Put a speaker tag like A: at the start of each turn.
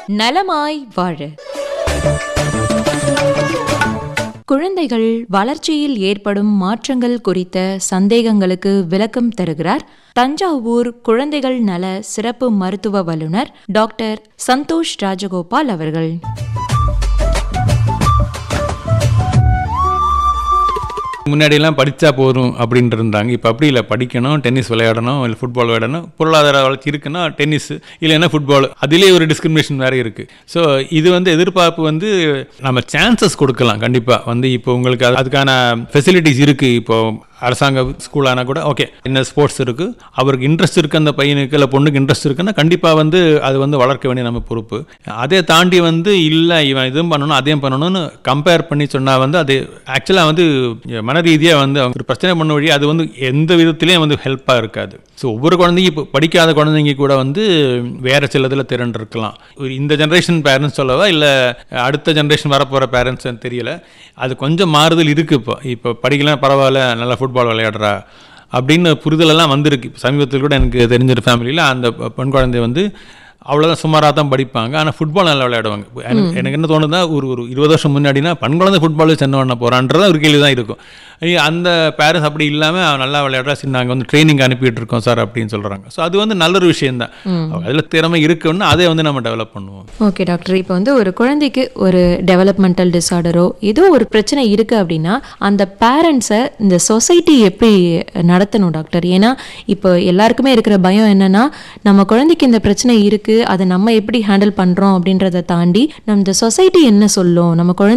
A: நலமாய் வாழ குழந்தைகள் வளர்ச்சியில் ஏற்படும் மாற்றங்கள் குறித்த சந்தேகங்களுக்கு விளக்கம் தருகிறார் தஞ்சாவூர் குழந்தைகள் நல சிறப்பு மருத்துவ வல்லுநர் டாக்டர் சந்தோஷ் ராஜகோபால் அவர்கள்
B: முன்னாடியெல்லாம் படித்தா போதும் அப்படின்ட்டு இருந்தாங்க இப்போ அப்படி இல்லை படிக்கணும் டென்னிஸ் விளையாடணும் இல்லை ஃபுட்பால் விளையாடணும் பொருளாதார வளர்ச்சி இருக்குன்னா டென்னிஸ் இல்லைன்னா ஃபுட்பால் அதிலே ஒரு டிஸ்கிரிமினேஷன் வேறு இருக்குது ஸோ இது வந்து எதிர்பார்ப்பு வந்து நம்ம சான்சஸ் கொடுக்கலாம் கண்டிப்பாக வந்து இப்போ உங்களுக்கு அது- அதுக்கான ஃபெசிலிட்டிஸ் இருக்குது இப்போ அரசாங்க ஸ்கூல் ஆனால் கூட ஓகே என்ன ஸ்போர்ட்ஸ் இருக்குது அவருக்கு இன்ட்ரெஸ்ட் இருக்குது அந்த பையனுக்கு இல்லை பொண்ணுக்கு இன்ட்ரெஸ்ட் இருக்குன்னா கண்டிப்பாக வந்து அது வந்து வளர்க்க வேண்டிய நம்ம பொறுப்பு அதை தாண்டி வந்து இல்லை இவன் இதுவும் பண்ணணும் அதையும் பண்ணணும்னு கம்பேர் பண்ணி சொன்னால் வந்து அது ஆக்சுவலாக வந்து மன ரீதியாக வந்து அவங்க ஒரு பிரச்சனை பண்ண வழி அது வந்து எந்த விதத்துலேயும் வந்து ஹெல்ப்பாக இருக்காது ஸோ ஒவ்வொரு குழந்தைங்க இப்போ படிக்காத குழந்தைங்க கூட வந்து வேறு சிலதில் திறன் இருக்கலாம் ஒரு இந்த ஜென்ரேஷன் பேரண்ட்ஸ் சொல்லவா இல்லை அடுத்த ஜென்ரேஷன் வரப்போகிற பேரண்ட்ஸ் தெரியல அது கொஞ்சம் மாறுதல் இருக்குது இப்போ இப்போ படிக்கலாம் பரவாயில்ல நல்லா ஃபுட்பால் விளையாடுறா அப்படின்னு புரிதலெல்லாம் வந்திருக்கு இப்ப சமீபத்தில் கூட எனக்கு தெரிஞ்ச ஒரு ஃபேமிலியில் அந்த பெண் குழந்தை வந்து அவ்வளோதான் சுமாராக தான் படிப்பாங்க ஆனால் ஃபுட்பால் நல்லா விளையாடுவாங்க இப்ப எனக்கு எனக்கு என்ன தோணுதா ஒரு ஒரு இருபது வருஷம் முன்னாடினா பெண் குழந்தை ஃபுட்பால் வச்சு என்ன பண்ண போகிறான்றத ஒரு கேள்வி தான் இருக்கும் ஐய, அந்த பேரண்ட்ஸ் அப்படி இல்லாமல் அவன் நல்லா விளையாடுறா சரி நாங்கள் வந்து ட்ரைனிங் அனுப்பிட்டு இருக்கோம் சார் அப்படின்னு சொல்கிறாங்க ஸோ அது வந்து நல்ல ஒரு விஷயம் தான் அதில் திறமை இருக்குன்னா அதை வந்து நம்ம டெவலப் பண்ணுவோம்
A: ஓகே டாக்டர் இப்போ வந்து ஒரு குழந்தைக்கு ஒரு டெவலப்மெண்டல் டிஸார்டரோ ஏதோ ஒரு பிரச்சனை இருக்கு அப்படின்னா அந்த பேரண்ட்ஸை இந்த சொசைட்டி எப்படி நடத்தணும் டாக்டர் ஏன்னா இப்போ எல்லாருக்குமே இருக்கிற பயம் என்னன்னா நம்ம குழந்தைக்கு இந்த பிரச்சனை இருக்கு அதை நம்ம எப்படி ஹேண்டில் பண்றோம் அப்படின்றத தாண்டி நம்ம இந்த சொசைட்டி என்ன சொல்லும் நம்ம குழந்தை